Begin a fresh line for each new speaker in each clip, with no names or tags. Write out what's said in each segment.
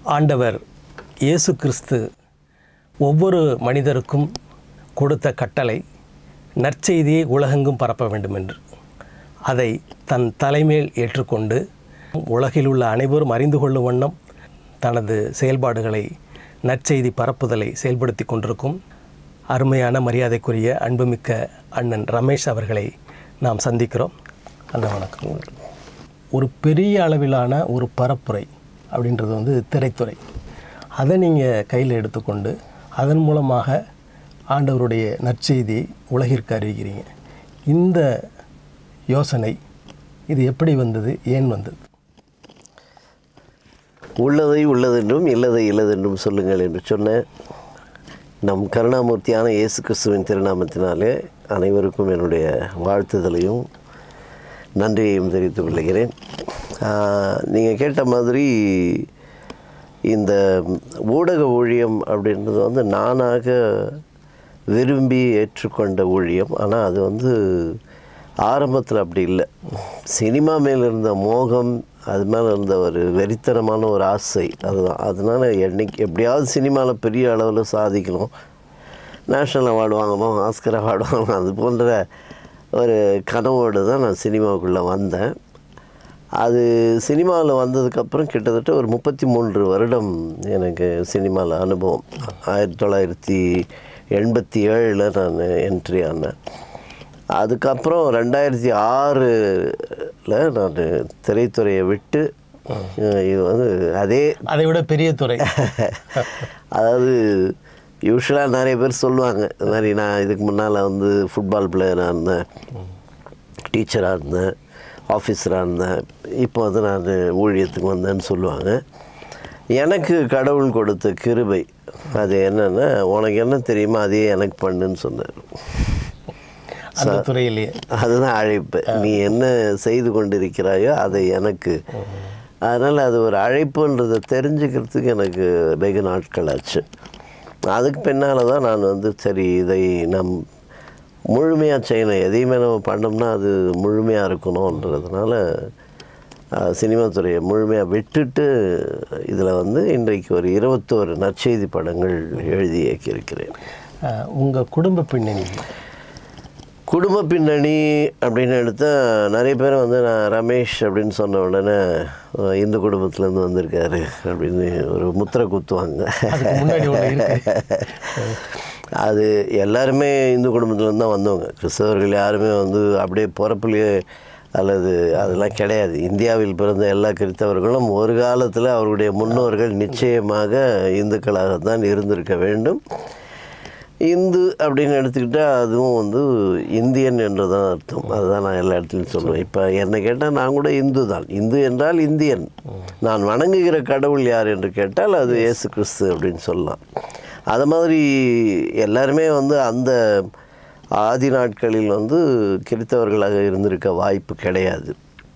ஆண்டவர் இயேசு கிறிஸ்து ஒவ்வொரு மனிதருக்கும் கொடுத்த கட்டளை நற்செய்தியை உலகெங்கும் பரப்ப வேண்டும் என்று அதை தன் தலைமேல் ஏற்றுக்கொண்டு உலகில் உள்ள அனைவரும் அறிந்து கொள்ளும் வண்ணம் தனது செயல்பாடுகளை நற்செய்தி பரப்புதலை செயல்படுத்தி கொண்டிருக்கும் அருமையான மரியாதைக்குரிய அன்புமிக்க அண்ணன் ரமேஷ் அவர்களை நாம் சந்திக்கிறோம் அண்ணன் வணக்கம் ஒரு பெரிய அளவிலான ஒரு பரப்புரை அப்படின்றது வந்து திரைத்துறை அதை நீங்கள் கையில் எடுத்துக்கொண்டு அதன் மூலமாக ஆண்டவருடைய நற்செய்தியை உலகிற்கு அறிவிக்கிறீங்க இந்த யோசனை இது எப்படி வந்தது ஏன் வந்தது
உள்ளதை உள்ளதென்றும் இல்லதை இல்லதென்றும் சொல்லுங்கள் என்று சொன்ன நம் கருணாமூர்த்தியான இயேசு கிறிஸ்துவின் திருநாமத்தினாலே அனைவருக்கும் என்னுடைய வாழ்த்துதலையும் நன்றியையும் தெரிவித்துக் கொள்கிறேன் நீங்கள் கேட்ட மாதிரி இந்த ஊடக ஊழியம் அப்படின்றது வந்து நானாக விரும்பி ஏற்றுக்கொண்ட ஊழியம் ஆனால் அது வந்து ஆரம்பத்தில் அப்படி இல்லை சினிமா மேல் இருந்த மோகம் அது மேலே இருந்த ஒரு வெறித்தனமான ஒரு ஆசை அதுதான் அதனால் என்னைக்கு எப்படியாவது சினிமாவில் பெரிய அளவில் சாதிக்கணும் நேஷ்னல் அவார்டு வாங்கணும் ஆஸ்கர் அவார்டு வாங்கணும் அது போன்ற ஒரு கனவோடு தான் நான் சினிமாவுக்குள்ளே வந்தேன் அது சினிமாவில் வந்ததுக்கப்புறம் கிட்டத்தட்ட ஒரு முப்பத்தி மூன்று வருடம் எனக்கு சினிமாவில் அனுபவம் ஆயிரத்தி தொள்ளாயிரத்தி எண்பத்தி ஏழில் நான் என்ட்ரி ஆனேன் அதுக்கப்புறம் ரெண்டாயிரத்தி ஆறில் நான் திரைத்துறையை விட்டு இது வந்து அதே
அதை விட பெரிய துறை
அதாவது யூஸ்வலாக நிறைய பேர் சொல்லுவாங்க இந்த மாதிரி நான் இதுக்கு முன்னால் வந்து ஃபுட்பால் பிளேயராக இருந்தேன் டீச்சராக இருந்தேன் ஆஃபீஸராக இருந்தேன் இப்போ வந்து நான் ஊழியத்துக்கு வந்தேன்னு சொல்லுவாங்க எனக்கு கடவுள் கொடுத்த கிருபை அது என்னென்னா உனக்கு என்ன தெரியுமா அதையே எனக்கு பண்ணுன்னு சொன்னார்
அந்த துறையிலேயே
அதுதான் அழைப்பு நீ என்ன செய்து கொண்டிருக்கிறாயோ அதை எனக்கு அதனால் அது ஒரு அழைப்புன்றதை தெரிஞ்சுக்கிறதுக்கு எனக்கு வெகு நாட்கள் ஆச்சு அதுக்கு பின்னால் தான் நான் வந்து சரி இதை நம் முழுமையாக செய்யணும் எதையுமே நம்ம பண்ணோம்னா அது முழுமையாக இருக்கணுன்றதுனால சினிமா துறையை முழுமையாக விட்டுட்டு இதில் வந்து இன்றைக்கு ஒரு இருபத்தோரு நற்செய்தி படங்கள் எழுதி இயக்கியிருக்கிறேன்
உங்கள் குடும்ப பின்னணி
குடும்ப பின்னணி அப்படின்னு எடுத்தால் நிறைய பேர் வந்து நான் ரமேஷ் அப்படின்னு சொன்ன உடனே இந்து குடும்பத்துலேருந்து வந்திருக்காரு அப்படின்னு ஒரு முத்திரை குத்துவாங்க
அதுக்கு முன்னாடி ஒன்று இருக்கு
அது எல்லாருமே இந்து குடும்பத்துலேருந்து தான் வந்தவங்க கிறிஸ்தவர்கள் யாருமே வந்து அப்படியே பிறப்புலையே அல்லது அதெல்லாம் கிடையாது இந்தியாவில் பிறந்த எல்லா கிறிஸ்தவர்களும் ஒரு காலத்தில் அவருடைய முன்னோர்கள் நிச்சயமாக இந்துக்களாகத்தான் இருந்திருக்க வேண்டும் இந்து அப்படின்னு எடுத்துக்கிட்டால் அதுவும் வந்து இந்தியன் என்று தான் அர்த்தம் அதுதான் நான் எல்லா இடத்துலையும் சொல்லுவேன் இப்போ என்னை கேட்டால் நான் கூட இந்து தான் இந்து என்றால் இந்தியன் நான் வணங்குகிற கடவுள் யார் என்று கேட்டால் அது இயேசு கிறிஸ்து அப்படின்னு சொல்லலாம் அது மாதிரி எல்லாருமே வந்து அந்த ஆதி நாட்களில் வந்து கிறித்தவர்களாக இருந்திருக்க வாய்ப்பு கிடையாது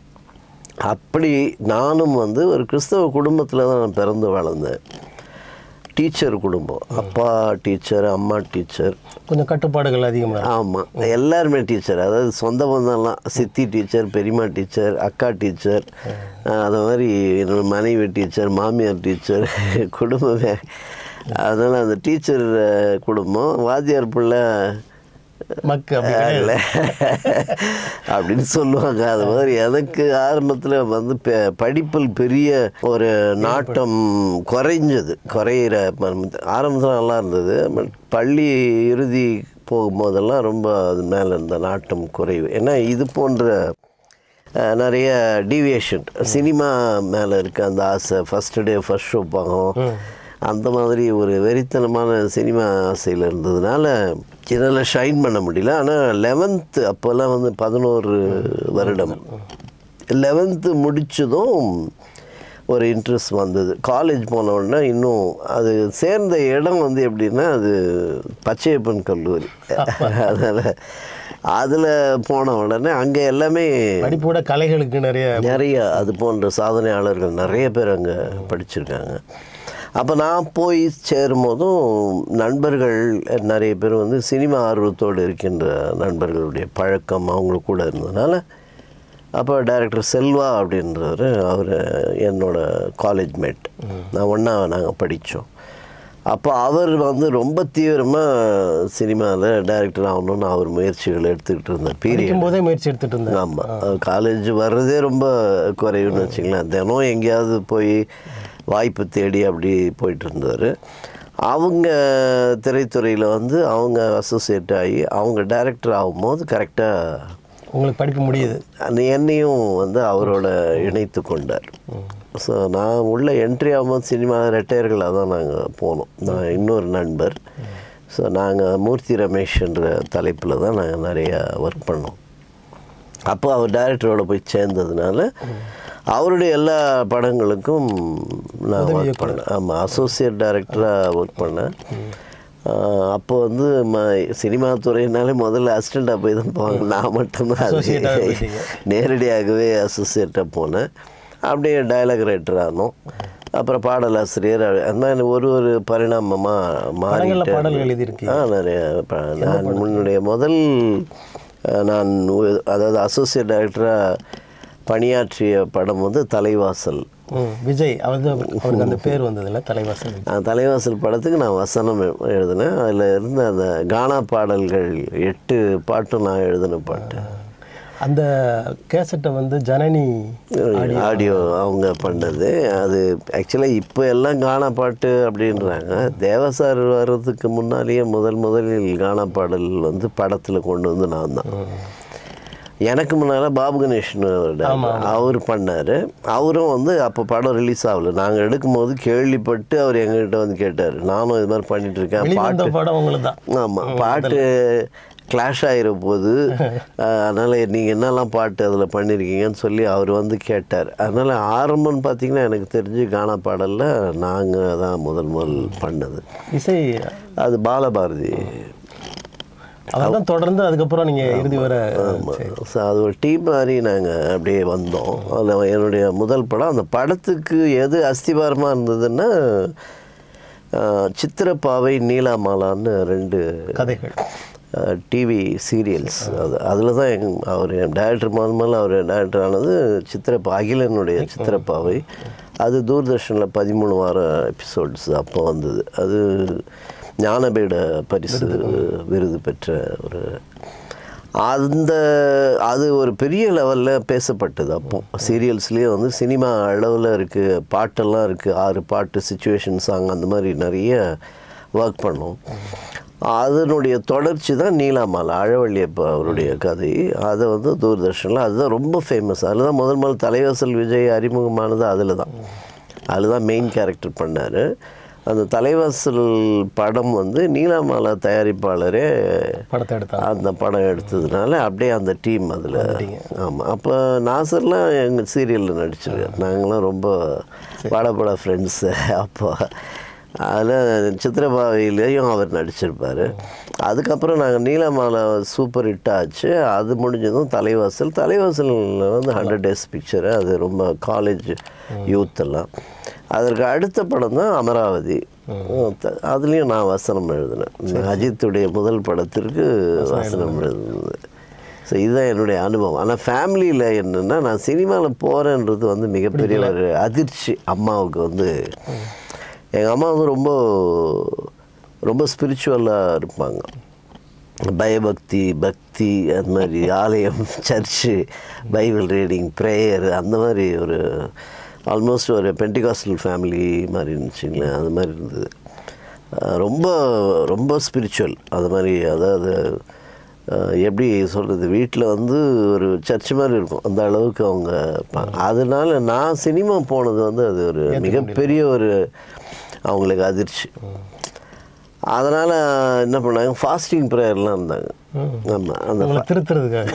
அப்படி நானும் வந்து ஒரு கிறிஸ்தவ குடும்பத்தில் தான் நான் பிறந்து வளர்ந்தேன் டீச்சர் குடும்பம் அப்பா டீச்சர் அம்மா டீச்சர்
கொஞ்சம் கட்டுப்பாடுகள் அதிகமாக
ஆமாம் எல்லாருமே டீச்சர் அதாவது சொந்த பந்தம்லாம் சித்தி டீச்சர் பெரியம்மா டீச்சர் அக்கா டீச்சர் அது மாதிரி என்னோட மனைவி டீச்சர் மாமியார் டீச்சர் குடும்பமே அதனால் அந்த டீச்சர் குடும்பம் வாத்தியார் பிள்ளை
மக்கு அப்படி கிடையாது.
அப்படின்னு சொல்லுவாங்க அது மாதிரி எனக்கு ஆரம்பத்தில் வந்து பெ- படிப்பில் பெரிய ஒரு நாட்டம் குறைஞ்சது குறையிற ஆரம்பத்தில் நல்லா இருந்தது பட் பள்ளி இறுதி போகும்போதெல்லாம் ரொம்ப அது மேலே இருந்த நாட்டம் குறைவு ஏன்னா இது போன்ற அஹ், நிறைய டீவியேஷன் சினிமா மேலே இருக்க அந்த ஆசை ஃபஸ்ட்டு டே ஃபஸ்ட் ஷோ பார்க்கணும் அந்த மாதிரி ஒரு வெறித்தனமான சினிமா ஆசையில் இருந்ததுனால இதெல்லாம் ஷைன் பண்ண முடியல ஆனால் லெவன்த்து அப்போல்லாம் வந்து பதினோரு வருடம் லெவன்த்து முடித்ததும் ஒரு இன்ட்ரெஸ்ட் வந்தது காலேஜ் போன உடனே இன்னும் அது சேர்ந்த இடம் வந்து எப்படின்னா அது பச்சையப்பன் கல்லூரி அதனால் அதில் போன உடனே அங்கே எல்லாமே
படிப்போட கலைகளுக்கு நிறைய
நிறைய அது போன்ற சாதனையாளர்கள் நிறைய பேர் அங்கே படிச்சிருக்காங்க அப்போ நான் போய் சேரும் போதும் நண்பர்கள் நிறைய பேர் வந்து சினிமா ஆர்வத்தோடு இருக்கின்ற நண்பர்களுடைய பழக்கம் அவங்களுக்கு கூட இருந்ததுனால அப்போ டைரக்டர் செல்வா அப்படின்றவர் அவர் என்னோட காலேஜ் மேட் நான் ஒன்றா நாங்கள் படித்தோம் அப்போ அவர் வந்து ரொம்ப தீவிரமாக சினிமாவில் டைரக்டர் ஆகணும்னு அவர் முயற்சிகள் எடுத்துக்கிட்டு இருந்தார் பீரியட்
படிக்கும் போதே முயற்சி எடுத்துட்டு இருந்தேன்
ஆமாம் காலேஜ் வர்றதே ரொம்ப குறைவுன்னு வச்சுங்களேன் தினம் எங்கேயாவது போய் வாய்ப்பு தேடி அப்படி போயிட்டு இருந்தார் அவங்க திரைத்துறையில் வந்து அவங்க அசோசியேட் ஆகி அவங்க டைரக்டர் ஆகும்போது கரெக்டாக
உங்களுக்கு படிப்பு முடியுது
அந்த என்னையும் வந்து அவரோட இணைத்து கொண்டார் ஸோ நான் உள்ள என்ட்ரி ஆகும்போது சினிமா ரெட்டையர்களாக தான் நாங்கள் போனோம் நான் இன்னொரு நண்பர் ஸோ நாங்கள் மூர்த்தி ரமேஷ்ன்ற தலைப்பில் தான் நாங்கள் நிறையா ஒர்க் பண்ணோம் அப்போ அவர் டைரக்டரோட போய் சேர்ந்ததுனால அவருடைய எல்லா படங்களுக்கும் நான் ஒர்க் பண்ணேன் ஆமாம் அசோசியேட் டைரக்டராக ஒர்க் பண்ணேன் ஆஹ் அப்போ வந்து ம சினிமா துறையினாலே முதல்ல அசிஸ்டண்ட்டாக போய் தான் போவாங்க நான் மட்டும்தான் அது
Associate ஆ போயிட்டீங்க.
நேரடியாகவே அசோசியேட்டாக போனேன் அப்படியே டயலாக் ரைட்டர் ஆனோம் அப்புறம் பாடலாசிரியர் அந்த மாதிரி ஒரு ஒரு பரிணாமமாக
படங்கள்ல
மாறிட்டு
பாடல்கள் எழுதியிருக்கீங்க
ஆ நிறைய ப- நான் முன்னுடைய முதல் அஹ், நான் உ- அதாவது அசோசியேட் டைரக்டராக பணியாற்றிய படம் வந்து தலைவாசல்
ம் விஜய் அவருக்கு அவருக்கு அந்த பேர் வந்ததுல தலைவாசல் விஜய்.
நான் தலைவாசல் படத்துக்கு நான் வசனம் எ- எழுதினேன் அதில் இருந்த அந்த கானா பாடல்கள் எட்டு பாட்டும் நான் எழுதின பாட்டு
அந்த கேசட்டை வந்து ஜனனி
ஆடியோ அவங்க பண்ணது அது ஆக்சுவலாக இப்போ எல்லாம் கானா பாட்டு அப்படின்றாங்க தேவசார் வர்றதுக்கு முன்னாலேயே முதல் முதலில் கானா பாடல் வந்து படத்தில் கொண்டு வந்து நான் தான் எனக்கு முன்னால் பாபு கணேஷன் அவர் பண்ணார் அவரும் வந்து அப்போ படம் ரிலீஸ் ஆகல நாங்கள் எடுக்கும்போது கேள்விப்பட்டு அவர் எங்ககிட்ட வந்து கேட்டார் நானும் இது மாதிரி பண்ணிட்டு இருக்கேன்
வெளிவந்த படம் உங்களுக்கு தான்
ஆமாம் பாட்டு கிளாஷ் ஆகிற போது அஹ், அதனால் நீங்கள் என்னெல்லாம் பாட்டு அதில் பண்ணியிருக்கீங்கன்னு சொல்லி அவர் வந்து கேட்டார் அதனால் ஆரம்பம்னு பார்த்தீங்கன்னா எனக்கு தெரிஞ்சு கானா பாடலில் நாங்கள் தான் முதல் முதல் பண்ணது
இசை
அது பாலபாரதி
அவர் தான் தொடர்ந்து அதுக்கப்புறம் நீங்க இறுதி வர
ஸோ அது ஒரு டீம் மாதிரி நாங்கள் அப்படியே வந்தோம் அதில் என்னுடைய முதல் படம் அந்த படத்துக்கு எது அஸ்திவாரமாக இருந்ததுன்னா அஹ், சித்திரப்பாவை நீலாமாலான்னு ரெண்டு
கதைகள்
டிவி சீரியல்ஸ் அது அதில் தான் எங் அவர் டைரக்டர் முதல் முதல்ல அவர் டைரக்டர் ஆனது சித்திரப்பா அகிலனுடைய சித்திரப்பாவை அது தூர்தர்ஷனில் பதிமூணு வாரம் எபிசோட்ஸ் அப்போ வந்தது அது ஞானபீட பரிசு விருது பெற்ற ஒரு அந்த அது ஒரு பெரிய லெவலில் பேசப்பட்டது அப்போ சீரியல்ஸ்லேயே வந்து சினிமா அளவில் இருக்குது பாட்டெல்லாம் இருக்குது ஆறு பாட்டு சுச்சுவேஷன் சாங் அந்த மாதிரி நிறைய ஒர்க் பண்ணோம் அதனுடைய தொடர்ச்சி தான் நீலாமாலை அழவள்ளியப்ப அவருடைய கதை அதை வந்து தூர்தர்ஷனில் அதுதான் ரொம்ப ஃபேமஸ் அதில் தான் முதல் முதல் தலைவாசல் விஜய் அறிமுகமானது அதில் தான் அதில் தான் மெயின் கேரக்டர் பண்ணார் அந்த தலைவாசல் படம் வந்து நீலாமாலா தயாரிப்பாளரே
படத்தை எடுத்தாங்க
அந்த படம் எடுத்ததுனால அப்படியே அந்த டீம் அதில் ஆமாம் அப்போ நாசர்லாம் எங்கள் சீரியலில் நடிச்சிருக்கார் நாங்களாம் ரொம்ப படப்பட ஃப்ரெண்ட்ஸு அப்போ அதில் சித்திரபாவையிலையும் அவர் நடிச்சிருப்பார் அதுக்கப்புறம் நாங்கள் நீலமாலை சூப்பர் ஹிட் ஆச்சு அது முடிஞ்சதும் தலைவாசல் தலைவாசலில் வந்து ஹண்ட்ரட் டேஸ் பிக்சரு அது ரொம்ப காலேஜ் யூத் எல்லாம் அதற்கு அடுத்த படம் தான் அமராவதி அதுலேயும் நான் வசனம் எழுதினேன் அஜித்துடைய முதல் படத்திற்கு வசனம் எழுதுனது ஸோ இதுதான் என்னுடைய அனுபவம் ஆனால் ஃபேமிலியில் என்னென்னா நான் சினிமாவில் போகிறேன்றது வந்து மிகப்பெரிய ஒரு அதிர்ச்சி அம்மாவுக்கு வந்து எங்கள் அம்மா வந்து ரொம்ப ரொம்ப ஸ்பிரிச்சுவலாக இருப்பாங்க பயபக்தி பக்தி அந்த மாதிரி ஆலயம் சர்ச்சு பைபிள் ரீடிங் ப்ரேயர் அந்த மாதிரி ஒரு ஆல்மோஸ்ட் ஒரு பென்டிகாஸ்டல் ஃபேமிலி மாதிரி இருந்துச்சுங்களேன் அது மாதிரி இருந்தது அஹ் ரொம்ப ரொம்ப ஸ்பிரிச்சுவல் அது மாதிரி அதாவது அஹ் எப்படி சொல்கிறது வீட்டில் வந்து ஒரு சர்ச் மாதிரி இருக்கும் அந்த அளவுக்கு அவங்க இருப்பாங்க. அதனால நான் சினிமா போனது வந்து அது ஒரு மிகப்பெரிய ஒரு அவங்களுக்கு அதிர்ச்சி அதனால் என்ன பண்ணாங்க ஃபாஸ்டிங் ப்ரேயர்லாம் இருந்தாங்க ஆமாம் அந்த
உங்களை திருத்துறதுக்காக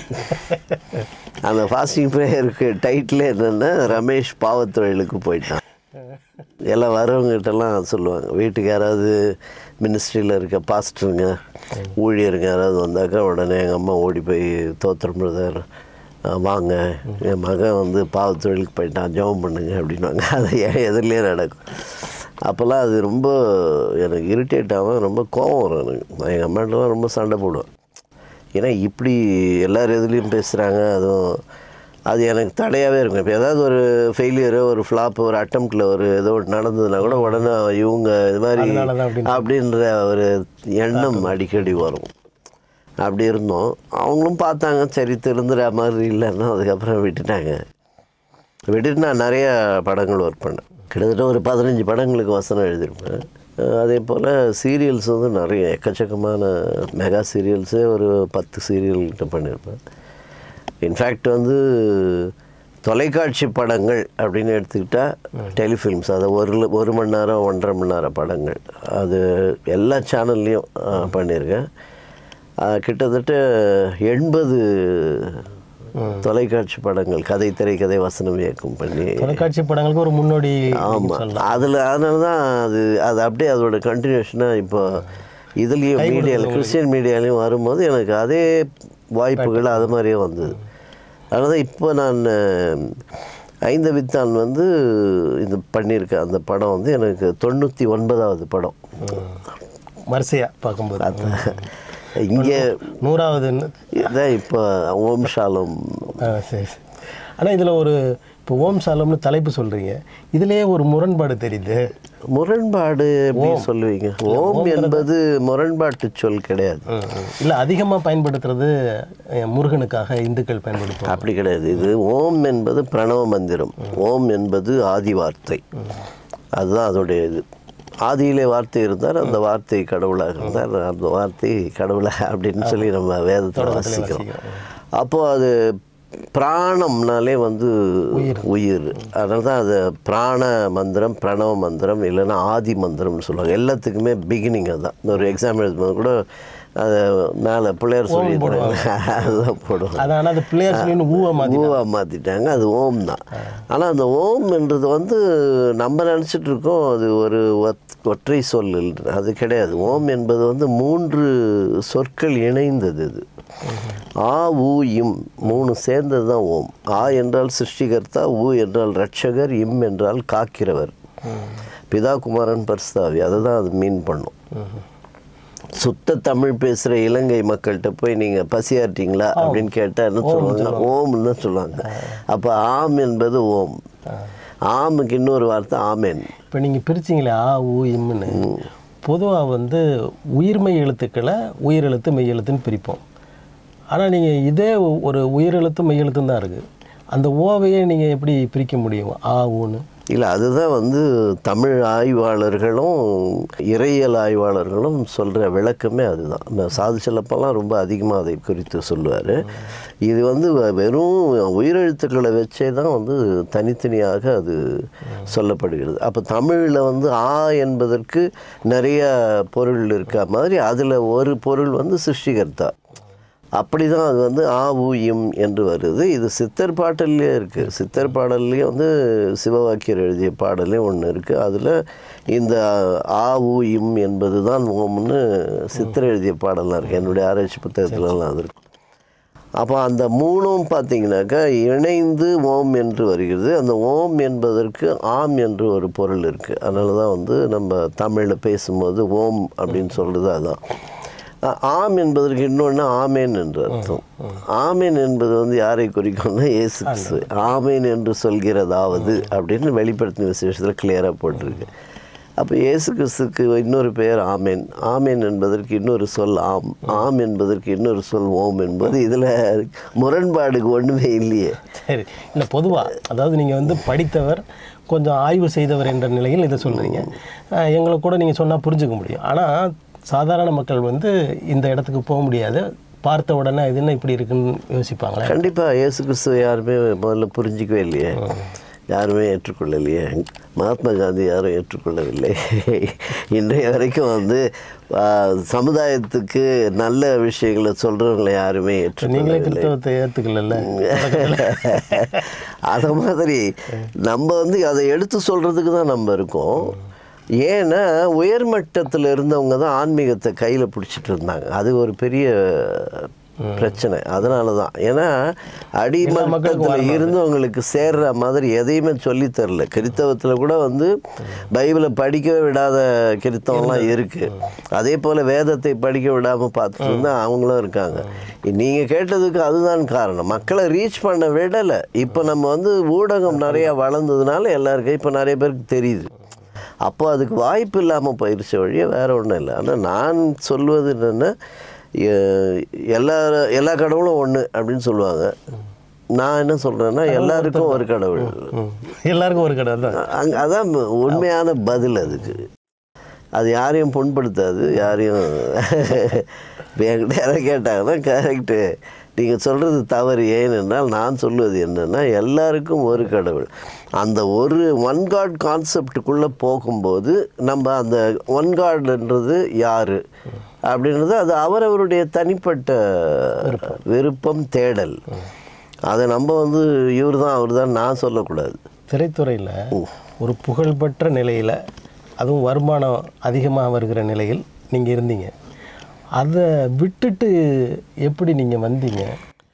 அந்த ஃபாஸ்டிங் ப்ரேயருக்கு டைட்டில் என்னென்னா ரமேஷ் பாவத்தொழிலுக்கு போயிட்டான் எல்லாம் வரவங்ககிட்டலாம் சொல்லுவாங்க வீட்டுக்கு யாராவது மினிஸ்ட்ரியில் இருக்க பாஸ்டருங்க ஊழியருங்க யாராவது வந்தாக்கா உடனே எங்கள் அம்மா ஓடி போய் தோத்திரம் பிரதர் வாங்க என் மகன் வந்து பாவத்தொழிலுக்கு போயிட்டான் ஜெபம் பண்ணுங்க அப்படின்வாங்க அது என் எதிரிலே நடக்கும் அப்போல்லாம் அது ரொம்ப எனக்கு இரிட்டேட் ஆகும் ரொம்ப கோவம் வரும் எனக்கு நான் எங்கள் அம்மாட்டெலாம் ரொம்ப சண்டை போடுவேன் ஏன்னா இப்படி எல்லார் எதுலேயும் பேசுகிறாங்க அதுவும் அது எனக்கு தடையாகவே இருக்கும் இப்போ ஏதாவது ஒரு ஃபெயிலியரோ ஒரு ஃப்ளாப் ஒரு அட்டம்ப்டில் ஒரு ஏதோ ஒன்று நடந்ததுன்னா கூட உடனே இவங்க இது மாதிரி
அதனால தான் அப்படின்னு
அப்படின்ற ஒரு எண்ணம் அடிக்கடி வரும் அப்படி இருந்தோம் அவங்களும் பார்த்தாங்க சரி திருந்துற மாதிரி இல்லைன்னா அதுக்கப்புறம் விட்டுட்டாங்க விட்டுட்டு நான் நிறைய படங்கள் ஒர்க் பண்ணேன் கிட்டத்தட்ட ஒரு பதினஞ்சு படங்களுக்கு வசனம் எழுதியிருப்பேன் அஹ் அதே போல் சீரியல்ஸ் வந்து நிறைய எக்கச்சக்கமான மெகா சீரியல்ஸே ஒரு பத்து சீரியல் கிட்ட பண்ணியிருப்பேன் இன்ஃபேக்ட் வந்து தொலைக்காட்சி படங்கள் அப்படின்னு எடுத்துக்கிட்டால் டெலிஃபில்ம்ஸ் அது ஒரு ல- ஒரு மணி நேரம் ஒன்றரை மணி நேரம் படங்கள் அது எல்லா சேனல்லையும் பண்ணியிருக்கேன் அஹ் கிட்டத்தட்ட எண்பது தொலைக்காட்சி படங்கள் கதை திரைக்கதை வசனம் இயக்கம் பண்ணி
தொலைக்காட்சி படங்களுக்கு ஒரு முன்னோடி
ஆமாம் அதில் அதனால தான் அது அது அப்படியே அதோட கண்டினியூஷனாக இப்போ இதுலேயும் மீடியாவில் கிறிஸ்டியன் மீடியாலையும் வரும்போது எனக்கு அதே வாய்ப்புகள் அது மாதிரியே வந்தது அதனால தான் இப்போ நான் அஹ், ஐந்த வித்தான் வந்து இது பண்ணியிருக்கேன் அந்த படம் வந்து எனக்கு தொண்ணூற்றி ஒன்பதாவது படம்
வரிசையா பார்க்கும்போது
இங்கே
நூறாவது
இதான் இப்போ ஓம் ஷாலம்
ஆ, சரி சரி. ஆனா இதுல ஒரு இப்போ ஓம் சாலம்னு தலைப்பு சொல்றீங்க இதுலயே ஒரு முரண்பாடு தெரியுது
முரண்பாடு எப்படி சொல்லுவீங்க ஓம் என்பது முரண்பாட்டு சொல் கிடையாது
ம், ம். இல்ல அதிகமா பயன்படுத்துறது அஹ், முருகனுக்காக இந்துக்கள் பயன்படுத்துவாங்க
அப்படி கிடையாது இது ஓம் என்பது பிரணவ மந்திரம் ஓம் என்பது ஆதி வார்த்தை அதுதான் அதோடைய இது ஆதியிலே வார்த்தை இருந்தால் அந்த வார்த்தை கடவுளாக இருந்தால் அந்த வார்த்தை கடவுளாக அப்படின்னு சொல்லி நம்ம வேதத்தில் வாசிக்கிறோம் அப்போது அது பிராணம்னாலே வந்து உயிர் அதனால தான் அது பிராண மந்திரம் பிரணவ மந்திரம் இல்லைன்னா ஆதி மந்திரம்னு சொல்லுவாங்க எல்லாத்துக்குமே பிகினிங் அதுதான் இந்த ஒரு எக்ஸாம் எழுதும்போது கூட அதை மேலே பிள்ளையார் சொல்லி அதுதான் போடுவாங்க
அது ஆனா அது பிள்ளையார் சொல்லி ஊவ மாதிரி
ஊவா மாற்றிட்டாங்க அது ஓம் தான் ஆனால் அந்த ஓம் என்றது வந்து நம்ம நினச்சிட்டு இருக்கோம் அது ஒரு ஒத்- ஒற்றை சொல் இல்லை. அது கிடையாது ஓம் என்பது வந்து மூன்று சொற்கள் இணைந்தது இது ஆ ஊ இம் மூணு சேர்ந்தது தான் ஓம் ஆ என்றால் சிருஷ்டிகர்த்தா ஊ என்றால் ரட்சகர் இம் என்றால் காக்கிறவர் பிதா குமாரன் பரிசுதாவி அதை தான் அது மீன் பண்ணும் சுத்த தமிழ் பேசுகிற இலங்கை மக்கள்கிட்ட போய் நீங்கள் பசியாட்டீங்களா அப்படின்னு கேட்டால் என்ன சொல்லுவாங்க ஓம்னு தான் சொல்லுவாங்க அப்போ ஆம் என்பது ஓம் ஆமுக்கு இன்னொரு வார்த்தை ஆமேன்
இப்போ நீங்க பிரிச்சீங்களே ஆ ஊ இம்முன்னு பொதுவா வந்து உயிர்மெய் எழுத்துக்களை உயிரெழுத்து மெய் எழுத்துன்னு பிரிப்போம் ஆனா நீங்க இதே ஒரு உயிரெழுத்து மெய் எழுத்துன்னு தான் இருக்கு அந்த ஓவையே நீங்க எப்படி பிரிக்க முடியும் ஆ ஊன்னு
இல்லை அதுதான் வந்து தமிழ் ஆய்வாளர்களும் இறையியல் ஆய்வாளர்களும் சொல்கிற விளக்கமே அதுதான் இந்த சாது செல்லப்பெல்லாம் ரொம்ப அதிகமாக அதை குறித்து சொல்லுவார் இது வந்து வெ- வெறும் உயிரெழுத்துக்களை வச்சே தான் வந்து தனித்தனியாக அது சொல்லப்படுகிறது அப்போ தமிழில் வந்து ஆ என்பதற்கு நிறைய பொருள் இருக்க மாதிரி அதில் ஒரு பொருள் வந்து சிருஷ்டிகர்த்தா அப்படி தான் அது வந்து ஆ ஊ இம் என்று வருது இது சித்தர் பாடல்லே இருக்குது சித்தர் பாடல்லையும் வந்து சிவவாக்கியர் எழுதிய பாடலே ஒன்று இருக்குது அதில் இந்த ஆ ஊ இம் என்பது தான் ஓம்னு சித்தர் எழுதிய பாடலாம் இருக்குது என்னுடைய ஆராய்ச்சி புத்தகத்துலலாம் அது இருக்கு அப்போ அந்த மூணும் பார்த்தீங்கன்னாக்கா இணைந்து ஓம் என்று வருகிறது அந்த ஓம் என்பதற்கு ஆம் என்று ஒரு பொருள் இருக்குது அதனால தான் வந்து நம்ம தமிழில் பேசும்போது ஓம் அப்படின்னு சொல்கிறது அதான் அ- ஆம் என்பதற்கு இன்னொன்று ஆமேன் என்று அர்த்தம் ஆமேன் என்பது வந்து யாரை குறிக்கும்னா இயேசு கிறிஸ்து ஆமேன் என்று சொல்கிறதாவது அப்படின்னு வெளிப்படுத்தின விசேஷத்தில் கிளியராக போட்டிருக்கு அப்போ இயேசு கிறிஸ்துக்கு இன்னொரு பெயர் ஆமேன் ஆமேன் என்பதற்கு இன்னொரு சொல் ஆம் ஆம் என்பதற்கு இன்னொரு சொல் ஓம் என்பது இதில் முரண்பாடுக்கு ஒன்றுமே இல்லையே
சரி இல்லை பொதுவா அதாவது நீங்க வந்து படித்தவர் கொஞ்சம் ஆய்வு செய்தவர் என்ற நிலையில் இதை சொல்றீங்க அஹ் எங்களை கூட நீங்க சொன்னா புரிஞ்சுக்க முடியும் ஆனா சாதாரண மக்கள் வந்து இந்த இடத்துக்கு போக முடியாது பார்த்த உடனே இது என்ன இப்படி இருக்குன்னு யோசிப்பாங்களே
கண்டிப்பாக இயேசு கிறிஸ்துவை யாருமே முதல்ல புரிஞ்சிக்கவே இல்லையே யாருமே ஏற்றுக்கொள்ளலையே மகாத்மா காந்தி யாரும் ஏற்றுக்கொள்ளவில்லை இன்றைய வரைக்கும் வந்து ஆ, சமுதாயத்துக்கு நல்ல விஷயங்களை சொல்கிறவங்களை யாருமே
நீங்களே
ஏற்றுக்கொள்ளவில்லை
கிறிஸ்தவத்தை ஏற்றுக்கல
அதை மாதிரி நம்ம வந்து அதை எடுத்து சொல்கிறதுக்கு தான் நம்ம இருக்கோம் ஏன்னா உயர்மட்டத்தில் இருந்தவங்க தான் ஆன்மீகத்தை கையில் பிடிச்சிட்டு இருந்தாங்க அது ஒரு பெரிய பிரச்சனை அதனால தான் ஏன்னா அடிமட்டத்தில் இருந்தவங்களுக்கு சேர்ற மாதிரி எதையுமே சொல்லித் தரல கிறித்தவத்தில் கூட வந்து பைபிளை படிக்கவே விடாத கிறித்தவம்லாம் இருக்கு அதே போல் வேதத்தை படிக்க விடாமல் பார்த்துட்டு இருந்தா அவங்களும் இருக்காங்க நீங்கள் கேட்டதுக்கு அதுதான் காரணம் மக்களை ரீச் பண்ண விடலை இப்போ நம்ம வந்து ஊடகம் நிறையா வளர்ந்ததுனால எல்லாருக்கும் இப்போ நிறைய பேருக்கு தெரியுது அப்போ அதுக்கு வாய்ப்பு இல்லாமல் போயிடுச்ச வழியே வேற ஒன்றும் இல்லை ஆனால் நான் சொல்வது என்னென்னா எல்லா எல்லா கடவுளும் ஒன்று அப்படின்னு சொல்லுவாங்க நான் என்ன சொல்கிறேன்னா எல்லாருக்கும் ஒரு கடவுள்
ம். எல்லாருக்கும் ஒரு கடை தான்
அங்க அதான் உண்மையான பதில் அதுக்கு அது யாரையும் புண்படுத்தாது யாரையும் இப்போ என்கிட்ட யாராவது கேட்டாங்கன்னா கரெக்டு நீங்கள் சொல்கிறது தவறு ஏனென்றால் நான் சொல்வது என்னென்னா எல்லாருக்கும் ஒரு கடவுள் அந்த ஒரு ஒன் காட் கான்செப்டுக்குள்ளே போகும்போது நம்ம அந்த ஒன் காட்ன்றது யார் அப்படின்றது அது அவரவருடைய தனிப்பட்ட விருப்பம் தேடல் அதை நம்ம வந்து இவர் தான் அவர் தான் நான் சொல்லக்கூடாது
திரைத்துறையில் ஒரு புகழ்பெற்ற நிலையில் அதுவும் வருமானம் அதிகமாக வருகிற நிலையில் நீங்கள் இருந்தீங்க அதை விட்டுட்டு எப்படி நீங்கள் வந்தீங்க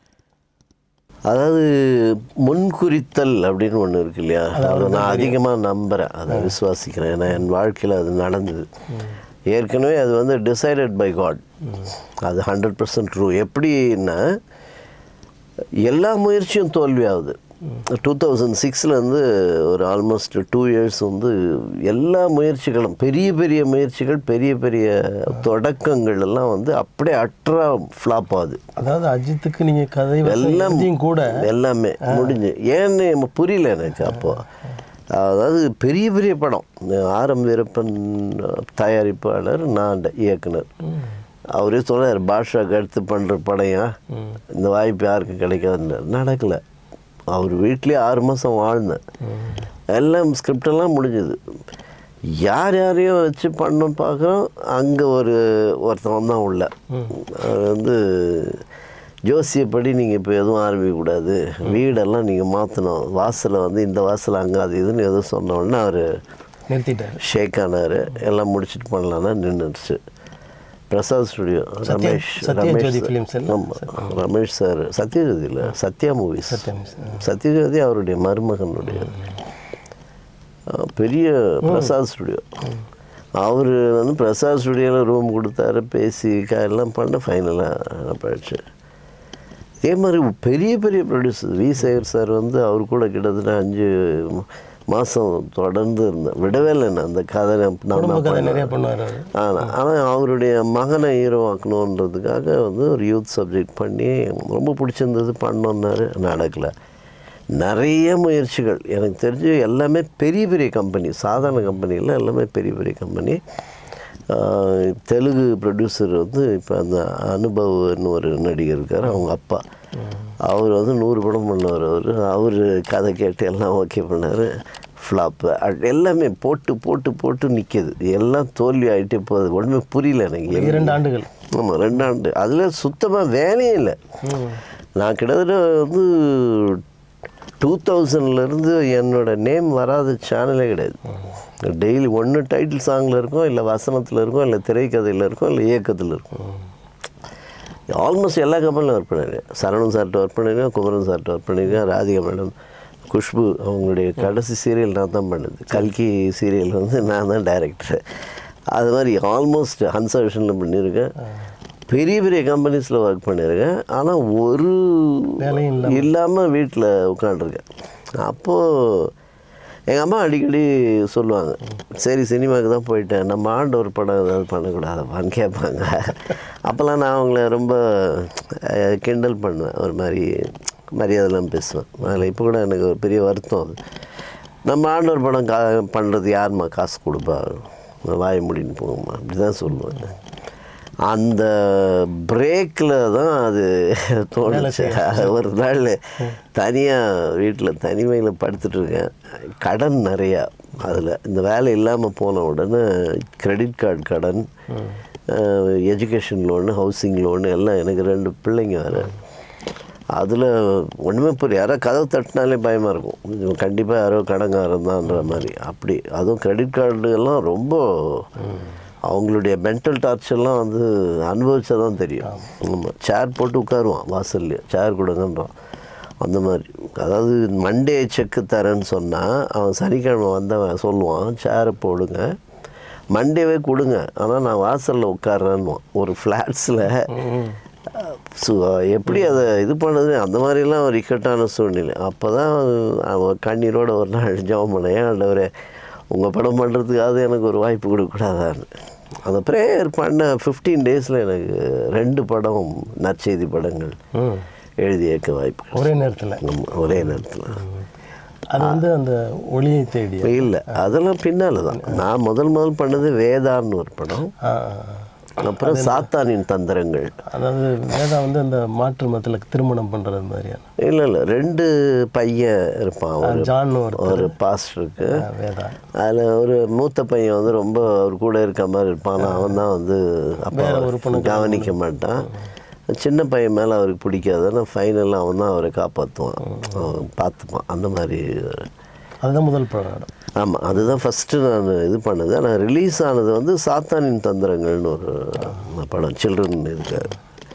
அதாவது முன்குறித்தல் அப்படின்னு ஒன்று இருக்கு இல்லையா அதை நான் அதிகமாக நம்புகிறேன் அதை விசுவாசிக்கிறேன் ஏன்னா என் வாழ்க்கையில் அது நடந்தது ஏற்கனவே அது வந்து டிசைடட் பை காட் அது ஹண்ட்ரட் பர்சன்ட் ட்ரூ எப்படின்னா எல்லா முயற்சியும் தோல்வியாகுது டூ தௌசண்ட் சிக்ஸ்லேருந்து ஒரு ஆல்மோஸ்ட் டூ இயர்ஸ் வந்து எல்லா முயற்சிகளும் பெரிய பெரிய முயற்சிகள் பெரிய பெரிய தொடக்கங்கள் எல்லாம் வந்து அப்படியே அட்ரா ஃப்ளாப் ஆகுது
அதாவது அஜித்துக்கு நீங்கள் கதை
எல்லாம்
எல்லாம் கூட
எல்லாமே முடிஞ்சு ஏன்னு நம்ம புரியல எனக்கு அப்போ அதாவது பெரிய பெரிய படம் இந்த ஆரம் வீரப்பன் தயாரிப்பாளர் நான் இயக்குனர் அவரே சொல்றாரு பாஷாக்கு அடுத்து பண்ணுற படையா இந்த வாய்ப்பு யாருக்கு கிடைக்காதுன்னு நடக்கலை அவர் வீட்லேயே ஆறு மாதம் வாழ்ந்தேன் எல்லாம் ஸ்கிரிப்டெல்லாம் முடிஞ்சுது யார் யாரையோ வச்சு பண்ணணும்னு பார்க்குறோம் அங்கே ஒரு ஒருத்தவன் தான் உள்ள அது வந்து ஜோசியப்படி நீங்கள் இப்போ எதுவும் ஆரம்பிக்கக்கூடாது வீடெல்லாம் நீங்கள் மாற்றணும் வாசலை வந்து இந்த வாசல் அங்கே அது இதுன்னு எதுவும் சொன்ன உடனே அவர்
நிறுத்திட்டார்
ஷேக் ஆனார் எல்லாம் முடிச்சுட்டு பண்ணலான்னா நின்றுடுச்சு பிரசாத் ஸ்டுடியோ ரமேஷ்
சத்யஜோதி
ரமேஷ்
films எல்லாம்
ஆமாம் ரமேஷ் சார் சத்யஜோதி இல்லை சத்யா மூவிஸ்
சத்யம்
சத்யஜோதி அவருடைய மருமகனுடைய அஹ், பெரிய பிரசாத் ஸ்டுடியோ அவர் வந்து பிரசாத் ஸ்டுடியோவில் ரூம் கொடுத்தாரு பேசி க- எல்லாம் பண்ண ஃபைனலாக போயிடுச்சு இதே மாதிரி பெரிய பெரிய ப்ரொடியூசர் வி சேகர் சார் வந்து அவர் கூட கிட்டத்தட்ட அஞ்சு மாதம் தொடர்ந்து இருந்தேன் விடவே இல்லை நான் அந்த கதை நான்
குடும்ப
தான்
கதை
பண்ணேன்.
நிறைய பண்ணுவார் அவர்
ஆனால் ஆனால் அவருடைய மகனை ஹீரோ ஆக்கணுன்றதுக்காக வந்து ஒரு யூத் சப்ஜெக்ட் பண்ணி ரொம்ப பிடிச்சிருந்தது பண்ணோன்னாரு நடக்கலை நிறைய முயற்சிகள் எனக்கு தெரிஞ்சு எல்லாமே பெரிய பெரிய கம்பெனி சாதாரண கம்பெனியில் எல்லாமே பெரிய பெரிய கம்பெனி ஆஹ், தெலுங்கு ப்ரொடியூசர் வந்து இப்போ அந்த அனுபவ்னு ஒரு நடிகர் இருக்கார் அவங்க அப்பா அவர் வந்து நூறு படம் பண்ணவர் அவர் அவர் கதை கேட்டு எல்லாம் ஓகே பண்ணார் ஃப்ளாப்பு எல்லாமே போட்டு போட்டு போட்டு நிற்கிது எல்லாம் தோல்வி ஆகிட்டே போகுது ஒன்றுமே புரியல எனக்கு
இரண்டு ஆண்டுகள்
ஆமாம் ரெண்டாண்டு அதில் சுத்தமாக வேலையே இல்லை நான் கிட்டத்தட்ட வந்து டூ தௌசண்ட்லேருந்து என்னோட நேம் வராத சேனலே கிடையாது டெய்லி ஒன்று டைட்டில் சாங்கில் இருக்கும் இல்லை வசனத்தில் இருக்கும் இல்லை திரைக்கதையில் இருக்கும் இல்லை இயக்கத்தில் இருக்கும் ஆல்மோஸ்ட் எல்லா கம்பெனிலும் ஒர்க் பண்ணியிருக்கேன் சரவணன் சார்கிட்ட ஒர்க் பண்ணியிருக்கேன் குமரன் சார்கிட்ட ஒர்க் பண்ணியிருக்கேன் ராதிகா மேடம் குஷ்பு அவங்களுடைய கடைசி சீரியல் நான் தான் பண்ணது கல்கி சீரியல் வந்து நான் தான் டைரக்டர் அது மாதிரி ஆல்மோஸ்ட் ஹன்சா விஷனில் பண்ணியிருக்கேன் பெரிய பெரிய கம்பெனிஸில் ஒர்க் பண்ணியிருக்கேன் ஆனால் ஒரு
வேலையும்
இல்லாமல் வீட்டில் உட்காண்ட்ருக்கேன் அப்போது எங்கள் அம்மா அடிக்கடி சொல்லுவாங்க சரி சினிமாவுக்கு தான் போயிட்டேன் நம்ம ஆண்டு ஒரு படம் ஏதாவது பண்ணக்கூடாதான்னு கேட்பாங்க அப்போல்லாம் நான் அவங்கள ரொம்ப அஹ், கிண்டல் பண்ணுவேன் ஒரு மாதிரி மரியாதைலாம் பேசுவேன் அதில் இப்போ கூட எனக்கு ஒரு பெரிய வருத்தம் அது நம்ம ஆண்டவர் படம் கா பண்ணுறது யாரும்மா காசு கொடுப்பா வாய முடின்னு போகுமா அப்படி தான் சொல்லுவேன் அந்த பிரேக்கில் தான் அது தோணுச்சு ஒரு நாள் தனியாக வீட்டில் தனிமையில் படுத்துட்டு இருக்கேன் கடன் நிறையா அதில் இந்த வேலை இல்லாமல் போன உடனே கிரெடிட் கார்டு கடன் எஜுகேஷன் லோனு ஹவுசிங் லோனு எல்லாம் எனக்கு ரெண்டு பிள்ளைங்க வேறு அதில் ஒன்றுமே புரிய யாரோ கதவு தட்டினாலே பயமாக இருக்கும் கண்டிப்பாக யாரோ கடங்காரன் தான்ற மாதிரி அப்படி அதுவும் கிரெடிட் கார்டு எல்லாம் ரொம்ப அவங்களுடைய மென்டல் டார்ச்சர்லாம் வந்து அனுபவிச்சா தான் தெரியும் ஆமாம் சேர் போட்டு உட்காருவான் வாசல்லையே சேர் கொடுங்கன்றான் அந்த மாதிரி அதாவது மண்டே செக்கு தரேன்னு சொன்னால் அவன் சனிக்கிழமை வந்தவன் சொல்லுவான் சேரை போடுங்க மண்டேவே கொடுங்க ஆனால் நான் வாசலில் உட்கார்றேன்னுவான் ஒரு ஃப்ளாட்ஸில் ஸோ எப்படி அதை இது பண்ணது அந்த மாதிரிலாம் ஒரு இக்கட்டான சூழ்நிலை அப்போ தான் அவன் கண்ணீரோட ஒரு நாள் ஜெபம் பண்ணேன் ஆண்டவரே உங்கள் படம் பண்ணுறதுக்காவது எனக்கு ஒரு வாய்ப்பு கொடுக்கக்கூடாதான்னு அந்த ப்ரேயர் பண்ண ஃபிஃப்டீன் டேஸில் எனக்கு ரெண்டு படம் நற்செய்தி படங்கள்
ம்
எழுதி இயக்க வாய்ப்பு
ஒரே நேரத்தில்
ஆமா, ஒரே நேரத்தில்
அது வந்து அந்த ஒளியை தேடி
இல்லை அதெல்லாம் பின்னால் தான் நான் முதல் முதல் பண்ணது வேதான்னு ஒரு படம்
ஆ, ஆ, ஆ.
அப்புறம் சாத்தானின் தந்திரங்கள்
அதாவது வேதா வந்து அந்த மாற்று மதத்தில் திருமணம் பண்ணுறது மாதிரியான
இல்லை இல்லை ரெண்டு பையன் இருப்பான் ஒரு
ஜான் ஒரு
ஒரு பாஸ்டருக்கு
வேதா
அதில் ஒரு மூத்த பையன் வந்து ரொம்ப அவர் கூட இருக்க மாதிரி இருப்பான் ஆனா அவன் தான் வந்து அப்போ கவனிக்க மாட்டான் சின்ன பையன் மேலே அவருக்கு பிடிக்காதுன்னா ஃபைனலாக அவன் தான் அவரை காப்பாற்றுவான் அவன் பார்த்துப்பான் அந்த மாதிரி
அதுதான் முதல் படம்
ஆமாம் அதுதான் ஃபஸ்ட்டு நான் இது பண்ணது ஆனால் ரிலீஸ் ஆனது வந்து சாத்தானின் தந்திரங்கள்னு ஒரு படம் சில்ட்ரன் இருக்கார்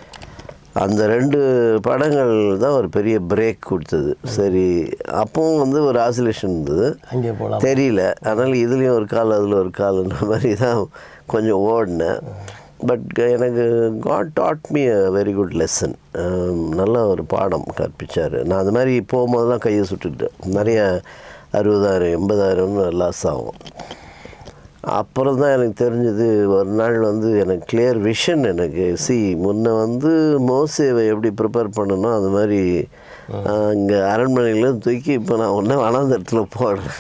அந்த ரெண்டு படங்கள் தான் ஒரு பெரிய பிரேக் கொடுத்தது சரி அப்பவும் வந்து ஒரு ஆசிலேஷன் இருந்தது
அங்கே போகலாம்
தெரியல அதனால் இதுலேயும் ஒரு கால் அதில் ஒரு கால்ன்ற மாதிரி தான் கொஞ்சம் ஓடினேன் பட் எனக்கு God taught me a very good lesson நல்ல ஒரு பாடம் கற்பிச்சார் நான் அது மாதிரி போகும்போதெல்லாம் கையை சுட்டுட்டேன் நிறைய அறுபதாயிரம் எண்பதாயிரம்னு லாஸ் ஆகும் அப்புறம் தான் எனக்கு தெரிஞ்சது ஒரு நாள் வந்து எனக்கு கிளியர் விஷன் எனக்கு சி முன்ன வந்து மோசேவை எப்படி ப்ரிப்பேர் பண்ணணும் அது மாதிரி அங்கே அரண்மனையில் தூக்கி இப்போ நான் ஒன்றே வனாந்தரத்துல போடுறேன்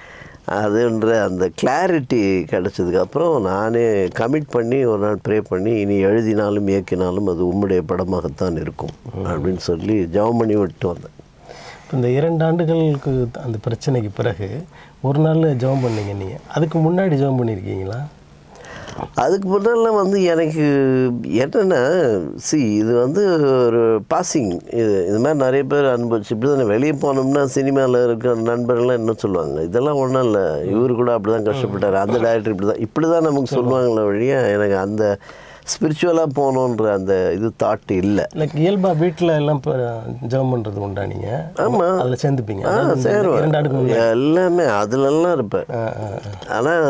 அதுன்ற அந்த கிளாரிட்டி கிடச்சதுக்கப்புறம் நானே கமிட் பண்ணி ஒரு நாள் ப்ரே பண்ணி இனி எழுதினாலும் இயக்கினாலும் அது உம்முடைய படமாகத்தான் இருக்கும் அப்படின்னு சொல்லி ஜெபம் பண்ணி விட்டு வந்தேன்
இப்போ இந்த இரண்டு ஆண்டுகளுக்கு அந்த பிரச்சனைக்கு பிறகு ஒரு நாள் ஜெபம் பண்ணீங்க நீங்கள் அதுக்கு முன்னாடி ஜெபம் பண்ணியிருக்கீங்களா
அதுக்கு முன்னாடிலாம் வந்து எனக்கு என்னென்னா சி இது வந்து ஒரு பாசிங் இது இது மாதிரி நிறைய பேர் அனுபவிச்சு இப்படி தானே வெளியே போனோம்னா சினிமாவில் இருக்கிற நண்பர்கள்லாம் என்ன சொல்லுவாங்க இதெல்லாம் ஒன்றும் இல்லை இவர் கூட அப்படி தான் கஷ்டப்பட்டார் அந்த டேரக்டர் இப்படி தான் இப்படி தான் நமக்கு சொல்லுவாங்களே வழியா எனக்கு அந்த ஸ்பிரிச்சுவலாக போகணுன்ற அந்த இது தாட் இல்லை
லைக் இயல்பாக வீட்டில் எல்லாம் இப்போ ஜெபம் பண்ணுறது உண்டா நீங்கள்
ஆமாம்
அதில் சேர்ந்துப்பீங்க
ஆ
அதாவது இந்த
சேருவேன்
இரண்டு ஆண்டுக்கு முன்னாடி
எல்லாமே அதுலலாம் இருப்பேன்
ஆ, ஆ, ஆ.
ஆனால்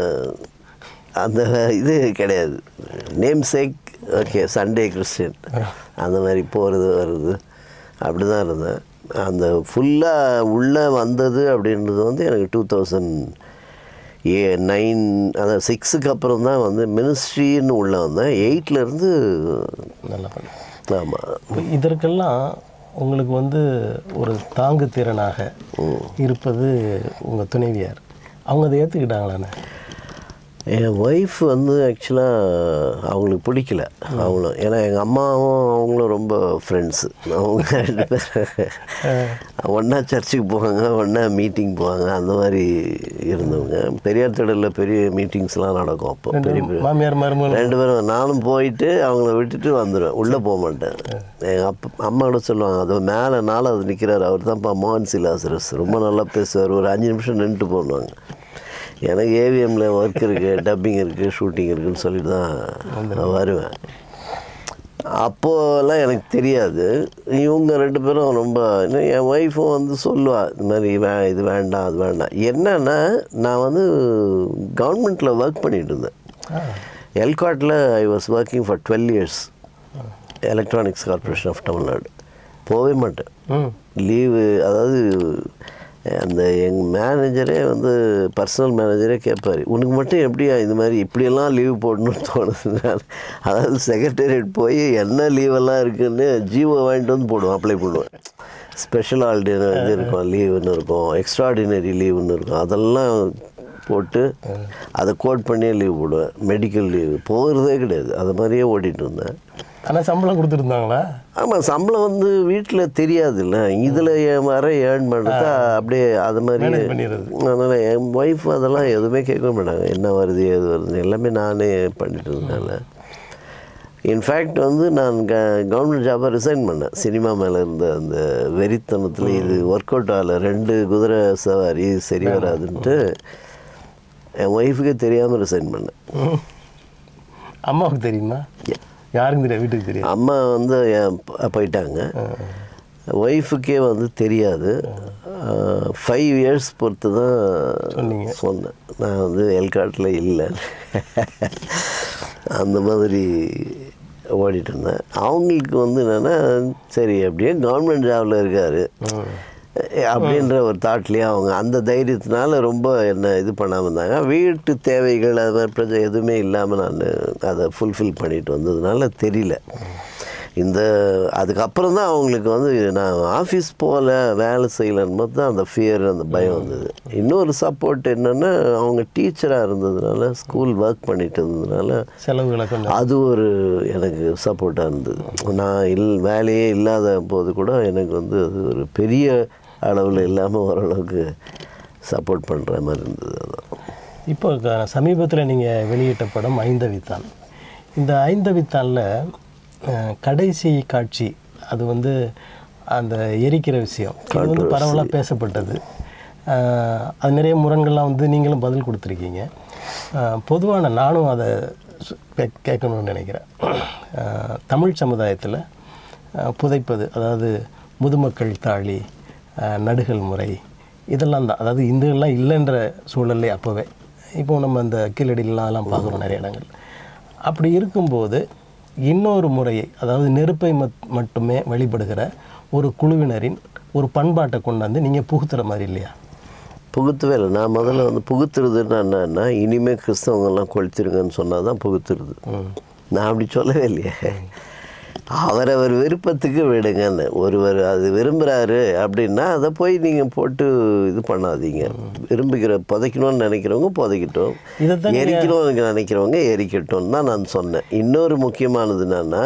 அந்த இது கிடையாது namesake okay Sunday Christian அந்த மாதிரி போகிறது வருது அப்படி தான் இருந்தேன் அந்த ஃபுல்லாக உள்ளே வந்தது அப்படின்றது வந்து எனக்கு டூ தௌசண்ட் ஏ நைன் அதான் சிக்ஸுக்கு அப்புறம் தான் வந்து மினிஸ்ட்ரின்னு உள்ளே வந்தேன் எயிட்லேருந்து
நல்லா பண்ணு
ஆமாம்
இதற்கெல்லாம் உங்களுக்கு வந்து ஒரு தாங்கு திறனாக இருப்பது உங்கள் துணைவியார் அவங்க அதை ஏற்றுக்கிட்டாங்களாண்ணே
என் ஒய்ஃப் வந்து ஆக்சுவலாக அவங்களுக்கு பிடிக்கல அவங்களும் ஏன்னா எங்கள் அம்மாவும் அவங்களும் ரொம்ப ஃப்ரெண்ட்ஸு அவங்க ரெண்டு பேர் ஒன்றா சர்ச்சுக்கு போவாங்க ஒன்றா மீட்டிங் போவாங்க அந்த மாதிரி இருந்தவங்க பெரியார் திடலில் பெரிய மீட்டிங்ஸ்லாம் நடக்கும் அப்போ பெரிய பெரிய
மாமியார் மருமகள்
ரெண்டு பேரும் நானும் போயிட்டு அவங்கள விட்டுட்டு வந்துடுவேன் உள்ளே போக மாட்டேன் எங்கள் அப்பா அம்மா கூட சொல்லுவாங்க அது மேலே நாலாவது நிற்கிறார் அவர் தான்ப்பா மோகன் சிலாசரஸ் ரொம்ப நல்லா பேசுவார் ஒரு அஞ்சு நிமிஷம் நின்றுட்டு போடுவாங்க எனக்கு ஏவிஎம்மில் ஒர்க் இருக்குது டப்பிங் இருக்குது ஷூட்டிங் இருக்குதுன்னு சொல்லிட்டு தான் நான் வருவேன் அப்போல்லாம் எனக்கு தெரியாது இவங்க ரெண்டு பேரும் ரொம்ப இன்னும் என் ஒய்ஃபும் வந்து சொல்லுவா இது மாதிரி வே இது வேண்டாம் அது வேண்டாம் என்னன்னா நான் வந்து கவர்மெண்ட்டில் ஒர்க் பண்ணிட்டு இருந்தேன் எல்காட்டில் I was working for twelve years electronics corporation of Tamil Nadu போகவே மாட்டேன்
ம்
லீவு அதாவது அந்த எங்கள் மேனேஜரே வந்து பர்சனல் மேனேஜரே கேட்பார் உனக்கு மட்டும் எப்படியா இந்த மாதிரி இப்படியெல்லாம் லீவ் போடணும்னு தோணுது அதாவது செக்ரட்டேரியட் போய் என்ன லீவெல்லாம் இருக்குன்னு ஜீவோ வாங்கிட்டு வந்து போடுவோம் அப்ளை பண்ணுவேன் ஸ்பெஷல் ஹாலிடே இது இருக்கும் லீவுன்னு இருக்கும் எக்ஸ்ட்ராடினரி லீவுன்னு இருக்கும் அதெல்லாம் போட்டு அதை கோட் பண்ணியே லீவ் போடுவேன் மெடிக்கல் லீவ் போகிறதே கிடையாது அது மாதிரியே ஓட்டிகிட்டு இருந்தேன்
ஆனால் சம்பளம் கொடுத்துருந்தாங்களா
ஆமாம் சம்பளம் வந்து வீட்டில் தெரியாதுல்ல இதில் என் வர ஏர்ன் பண்ணுறதா அப்படியே அது மாதிரி
Manage பண்ணிடுறது.
அதனால் என் ஒய்ஃப் அதெல்லாம் எதுவுமே கேட்க மாட்டாங்க என்ன வருது ஏது வருது எல்லாமே நானே பண்ணிட்டு இருந்தனால இன்ஃபேக்ட் வந்து நான் க கவர்மெண்ட் ஜாபை ரிசைன் பண்ணேன் சினிமா மேலே இருந்த அந்த வெறித்தனத்தில் இது ஒர்க் அவுட் ஆகலை ரெண்டு குதிரை சவாரி சரி வராதுன்ட்டு என் ஒய்ஃபுக்கே தெரியாமல் ரிசைன் பண்ணேன்
ம் அம்மாவுக்கு தெரியுமா யாருக்கும் தெரியாது வீட்டுக்கு தெரியாது
அம்மா வந்து என் ப- போயிட்டாங்க ஒய்ஃபுக்கே வந்து தெரியாது ஃபைவ் இயர்ஸ் பொறுத்து தான்
சொன்னீங்க.
சொன்னேன் நான் வந்து எல்காட்டில் இல்லை அந்த மாதிரி ஓடிட்டு இருந்தேன் அவங்களுக்கு வந்து என்னென்னா சரி அப்படியே கவர்மெண்ட் ஜாபில் இருக்கார் அப்படின்ற ஒரு தாட்லேயே அவங்க அந்த தைரியத்தினால ரொம்ப என்ன இது பண்ணாமல் இருந்தாங்க வீட்டு தேவைகள் அது மாதிரி பிரச்சனை எதுவுமே இல்லாமல் நான் அதை ஃபுல்ஃபில் பண்ணிட்டு வந்ததுனால தெரியல இந்த அதுக்கப்புறம் தான் அவங்களுக்கு வந்து நான் ஆஃபீஸ் போகல வேலை செய்யலன்னு போது தான் அந்த ஃபியர் அந்த பயம் வந்தது இன்னொரு சப்போர்ட் என்னென்னா அவங்க டீச்சராக இருந்ததுனால ஸ்கூல் ஒர்க் பண்ணிட்டு இருந்ததுனால
செலவுகளை கொஞ்சம்
அது ஒரு எனக்கு சப்போர்ட்டாக இருந்தது நான் இல் வேலையே இல்லாத போது கூட எனக்கு வந்து அது ஒரு பெரிய அளவில் இல்லாமல் ஓரளவுக்கு சப்போர்ட் பண்ணுற மாதிரி இருந்தது அதான்
இப்போ சமீபத்தில் நீங்கள் வெளியிட்ட படம் ஐந்தவித்தான் இந்த ஐந்தவித்தானில் கடைசி காட்சி அது வந்து அந்த எரிக்கிற விஷயம் இது வந்து பரவலாக பேசப்பட்டது அஹ், அது நிறைய முரண்கள்லாம் வந்து நீங்களும் பதில் கொடுத்துருக்கீங்க அஹ், பொதுவான நானும் அதை சு- கே- கேட்கணும்னு நினைக்கிறேன் அஹ், தமிழ் சமுதாயத்தில் அஹ், புதைப்பது அதாவது முதுமக்கள் தாழி அஹ், நடுகள் முறை இதெல்லாம் தான் அதாவது இந்துக்கள்லாம் இல்லைன்ற சூழல்லே அப்போவே இப்போ நம்ம அந்த கீழடியிலாம் அதெல்லாம் பார்க்குறோம் நிறைய இடங்கள் அப்படி இருக்கும்போது இன்னொரு முறையை அதாவது நெருப்பை மட் மட்டுமே வழிபடுகிற ஒரு குழுவினரின் ஒரு பண்பாட்டை கொண்டாந்து நீங்கள் புகுத்துற மாதிரி இல்லையா
புகுத்தவே இல்லை நான் முதல்ல வந்து புகுத்துறதுன்னா என்னன்னா இனிமேல் கிறிஸ்தவங்கெல்லாம் கொளுத்திருங்கன்னு சொன்னால் தான் புகுத்துறது நான் அப்படி சொல்லவே இல்லையே அவரவர் விருப்பத்துக்கு விடுங்கன்னு ஒருவர் அது விரும்புகிறாரு அப்படின்னா அதை போய் நீங்கள் போட்டு இது பண்ணாதீங்க விரும்புகிற புதைக்கணும்னு நினைக்கிறவங்க புதைக்கட்டும்
இதைத்தான்
எரிக்கணும்னு நினைக்கிறவங்க எரிக்கட்டும் தான் நான் சொன்னேன் இன்னொரு முக்கியமானது என்னன்னா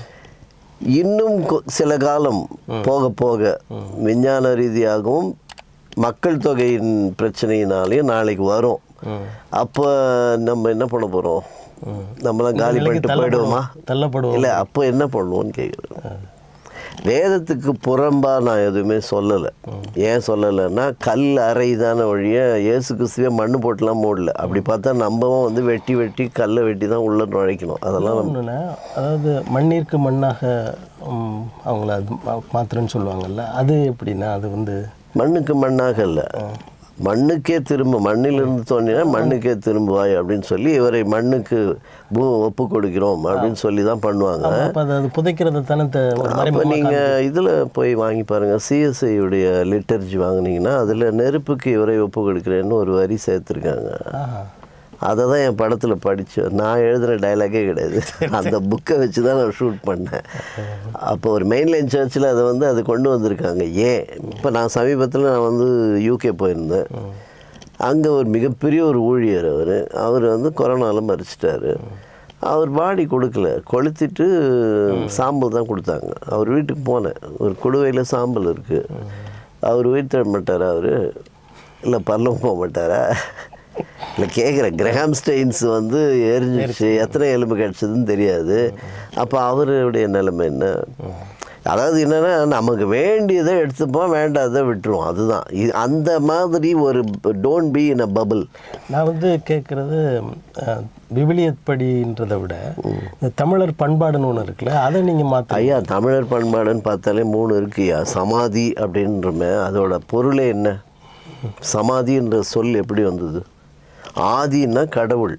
இன்னும் கொ- சில காலம் போக போக விஞ்ஞான ரீதியாகவும் மக்கள் தொகையின் பிரச்சனையினாலையும் நாளைக்கு வரும் அப்போ நம்ம என்ன பண்ண போகிறோம் நம்மளாம் காலி பண்ணிட்டு போயிடுவோமா
தள்ளப்படுவோம்
இல்லை அப்போ என்ன பண்ணுவோன்னு கேட்குறேன் வேதத்துக்கு புறம்பா நான் எதுவுமே சொல்லலை ஏன் சொல்லலைன்னா கல் அறை தானே ஒழிய இயேசு கிறிஸ்துவே மண்ணு போட்டுலாம் மூடல அப்படி பார்த்தா நம்மவும் வந்து வெட்டி வெட்டி கல்லை வெட்டி தான் உள்ள நுழைக்கணும் அதெல்லாம் நம்ம
ஒன்றுனா அதாவது மண்ணிற்கு மண்ணாக ம், அவங்கள அது மா- மாத்துறேன்னு சொல்லுவாங்கல்ல அது எப்படின்னா அது வந்து
மண்ணுக்கு மண்ணாக இல்லை மண்ணுக்கே திரும்ப மண்ணிலிருந்து தோன்றினா மண்ணுக்கே திரும்புவாய் அப்படின்னு சொல்லி இவரை மண்ணுக்கு பூ ஒப்பு கொடுக்கிறோம் அப்படின்னு சொல்லி தான் பண்ணுவாங்க
அப்போ அது அது புதைக்கிறத தானே த- ஒரு
அப்போ
மறைமுகமா
நீங்கள் இதில் போய் வாங்கி பாருங்கள் சிஎஸ்ஐ உடைய லிட்டர்ஜி வாங்குனீங்கன்னா அதில் நெருப்புக்கு இவரை ஒப்பு கொடுக்குறேன்னு ஒரு வரி சேர்த்துருக்காங்க
ஆஹா.
அதை தான் என் படத்தில் படித்தேன் நான் எழுதுகிற டைலாகே கிடையாது அந்த புக்கை வச்சு தான் நான் ஷூட் பண்ணேன் அப்போ ஒரு மெயின்லைன் சர்ச்சில் அதை வந்து அது கொண்டு வந்திருக்காங்க ஏன் இப்போ நான் சமீபத்தில் நான் வந்து யூகே போயிருந்தேன் அங்கே ஒரு மிகப்பெரிய ஒரு ஊழியர் அவர் அவர் வந்து கொரோனாவில் மறிச்சிட்டாரு அவர் பாடி கொடுக்கல கொளுத்திட்டு சாம்பல் தான் கொடுத்தாங்க அவர் வீட்டுக்கு போனேன் ஒரு குடுவையில் சாம்பல் இருக்குது அவர் உயிர் தர மாட்டாரா அவர் இல்லை பல்லம் போக மாட்டாரா இல்லை கேட்குறேன் கிரஹாம் ஸ்டெயின்ஸ் வந்து எரிஞ்சிச்சு எத்தனை எலும்பு கிடச்சதுன்னு தெரியாது அப்போ அவருடைய நிலைமை என்ன அதாவது என்னென்னா நமக்கு வேண்டியதை எடுத்துப்போம் வேண்டாததை விட்டுருவோம் அதுதான் இது அந்த மாதிரி ஒரு don't be in a bubble
நான் வந்து கேட்குறது விவிலியத் படின்றதை விட இந்த தமிழர் பண்பாடுன்னு ஒன்று இருக்குல்ல அதை நீங்கள் மாற்ற
ஐயா தமிழர் பண்பாடுன்னு பார்த்தாலே மூணு இருக்குயா சமாதி அப்படின்றமே அதோட பொருளே என்ன சமாதின்ற சொல் எப்படி வந்தது ஆதின்னா கடவுள்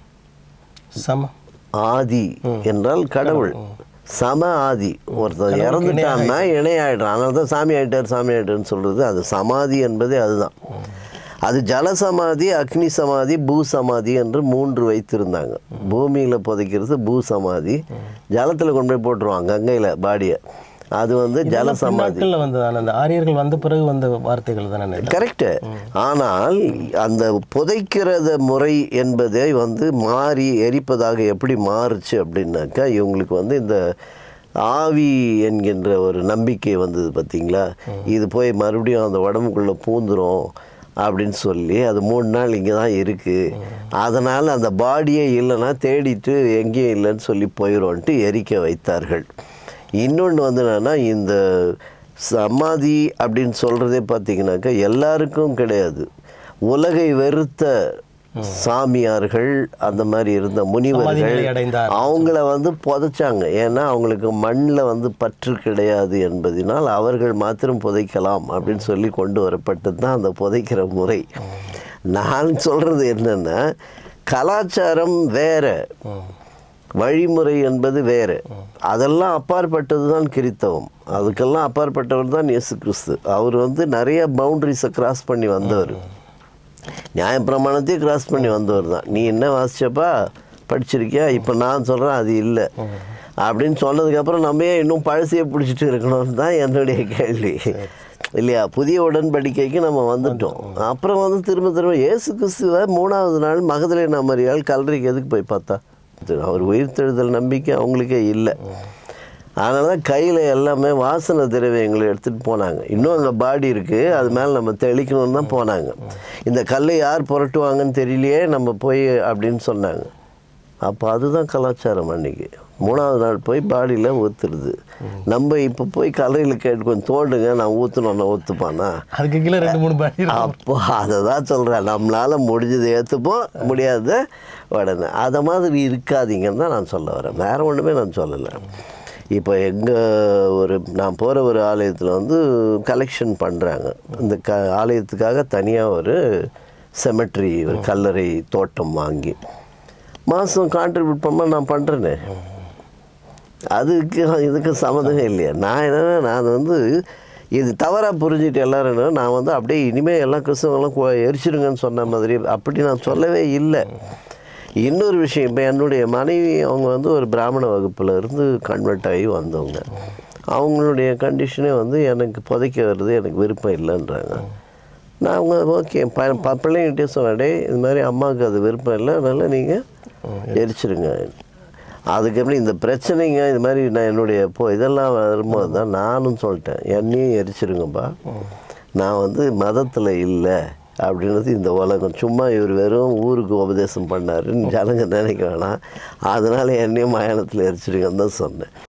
சம
ஆதி என்றால் கடவுள் சம ஆதி ஒருத்தன் இறந்துட்டான்னா இணையாயிடுறான் அதனால தான் சாமி ஆயிட்டார் சாமி ஆயிட்டார்னு சொல்கிறது அது சமாதி என்பதே அதுதான் அது ஜல சமாதி அக்னி சமாதி பூ சமாதி என்று மூன்று வைத்திருந்தாங்க பூமியில் புதைக்கிறது பூ சமாதி ஜலத்தில் கொண்டு போய் போட்டுருவாங்க கங்கையில் பாடியை அது வந்து ஜல சமாதி
நாட்களில் வந்தது அந்த ஆரியர்கள் வந்த பிறகு வந்த வார்த்தைகள் தானே இது?
கரெக்டு ஆனால் அந்த புதைக்கிறத முறை என்பதை வந்து மாறி எரிப்பதாக எப்படி மாறுச்சு அப்படின்னாக்கா இவங்களுக்கு வந்து இந்த ஆவி என்கின்ற ஒரு நம்பிக்கை வந்தது பார்த்தீங்களா இது போய் மறுபடியும் அந்த உடம்புக்குள்ளே பூந்துரும் அப்படின்னு சொல்லி அது மூணு நாள் இங்கே தான் இருக்குது அதனால் அந்த பாடியே இல்லைன்னா தேடிட்டு எங்கேயும் இல்லைன்னு சொல்லி போயிடும்ன்ட்டு எரிக்க வைத்தார்கள் இன்னொன்று வந்து என்னன்னா இந்த சமாதி அப்படின்னு சொல்கிறதே பார்த்தீங்கன்னாக்கா எல்லாருக்கும் கிடையாது உலகை வெறுத்த சாமியார்கள் அந்த மாதிரி இருந்த முனிவர்கள்
நிலை அடைந்தார்.
அவங்கள வந்து புதைச்சாங்க ஏன்னா அவங்களுக்கு மண்ணில் வந்து பற்று கிடையாது என்பதினால் அவர்கள் மாத்திரம் புதைக்கலாம் அப்படின்னு சொல்லி கொண்டு வரப்பட்டது தான் அந்த புதைக்கிற முறை நான் சொல்கிறது என்னென்னா கலாச்சாரம் வேற வழிமுறை என்பது வேறு அதெல்லாம் அப்பாற்பட்டது தான் கிறித்தவம் அதுக்கெல்லாம் அப்பாற்பட்டவர் தான் இயேசு கிறிஸ்து அவர் வந்து நிறைய பவுண்டரிஸை கிராஸ் பண்ணி வந்தவர் நியாயப்பிரமாணத்தையும் கிராஸ் பண்ணி வந்தவர் தான் நீ என்ன வாசிச்சப்பா படிச்சிருக்கியா இப்போ நான் சொல்கிறேன் அது இல்லை அப்படின்னு சொன்னதுக்கப்புறம் நம்ம ஏன் இன்னும் பழசையே பிடிச்சிட்டு இருக்கணும்னு தான் என்னுடைய கேள்வி இல்லையா புதிய உடன்படிக்கைக்கு நம்ம வந்துட்டோம் அப்புறம் வந்து திரும்ப திரும்ப இயேசு கிறிஸ்துவ மூணாவது நாள் மகதலேனா மரியாள் கல்லறைக்கு எதுக்கு போய் பார்த்தா அவர் உயிர்த்தெழுதல் நம்பிக்கை அவங்களுக்கே இல்லை அதனால தான் கையில் எல்லாமே வாசனை திரவியங்களை எடுத்துகிட்டு போனாங்க இன்னும் அங்கே பாடி இருக்குது அது மேலே நம்ம தெளிக்கணும்னு தான் போனாங்க இந்த கல்லை யார் புரட்டுவாங்கன்னு தெரியலையே நம்ம போய் அப்படின்னு சொன்னாங்க அப்போ அதுதான் கலாச்சாரம் அன்னைக்கு மூணாவது நாள் போய் பாடியில் ஊற்றுறது நம்ம இப்போ போய் கல்லையில் கேட்டு கொஞ்சம் தோண்டுங்க நான் ஊற்றணும்னா ஊற்றுப்பானா
அதுக்கு கீழே ரெண்டு மூணு பாடி இருக்கும்.
அப்போ அதை தான் சொல்கிறேன் நம்மளால் முடிஞ்சதை ஏற்றுப்போம் முடியாத உடனே அதை மாதிரி இருக்காதீங்கன்னு தான் நான் சொல்ல வரேன் வேறு ஒன்றுமே நான் சொல்லலை இப்போ எங்கள் ஒரு நான் போகிற ஒரு ஆலயத்தில் வந்து கலெக்ஷன் பண்ணுறாங்க இந்த க ஆலயத்துக்காக தனியாக ஒரு செமெட்ரி ஒரு கல்லறை தோட்டம் வாங்கி மாதம் கான்ட்ரிபியூட் பண்ணால் நான் பண்ணுறேனே அதுக்கு இதுக்கு சம்மந்தமே இல்லையா நான் என்னன்னா நான் வந்து இது தவறாக புரிஞ்சுட்டு எல்லாரும் என்ன, நான் வந்து அப்படியே இனிமேல் எல்லா கிறிஸ்தவங்களும் கொ- எரிச்சிருங்கன்னு சொன்ன மாதிரி அப்படி நான் சொல்லவே இல்லை இன்னொரு விஷயம் இப்போ என்னுடைய மனைவி அவங்க வந்து ஒரு பிராமண வகுப்பில் இருந்து கன்வெர்ட் ஆகி வந்தவங்க அவங்களுடைய கண்டிஷனே வந்து எனக்கு புதைக்க வருது எனக்கு விருப்பம் இல்லைன்றாங்க நான் அவங்க ஓகே ப ப- பிள்ளைங்கிட்டே சொன்னேன் "டேய், இது மாதிரி அம்மாவுக்கு அது விருப்பம் இல்லை அதனால் நீங்கள் எரிச்சிருங்க அதுக்கப்புறம் இந்த பிரச்சனைங்க இது மாதிரி நான் என்னுடைய இப்போ இதெல்லாம் வரும்போது தான் நானும் சொல்லிட்டேன் என்னையும் எரிச்சிருங்கப்பா நான் வந்து மதத்தில் இல்லை அப்படின்றது இந்த உலகம் சும்மா இவர் வெறும் ஊருக்கு உபதேசம் பண்ணாருன்னு ஜனங்க நினைக்க வேணாம் அதனால் என்னையும் மயானத்தில் எரிச்சிருங்கன்னு தான் சொன்னேன்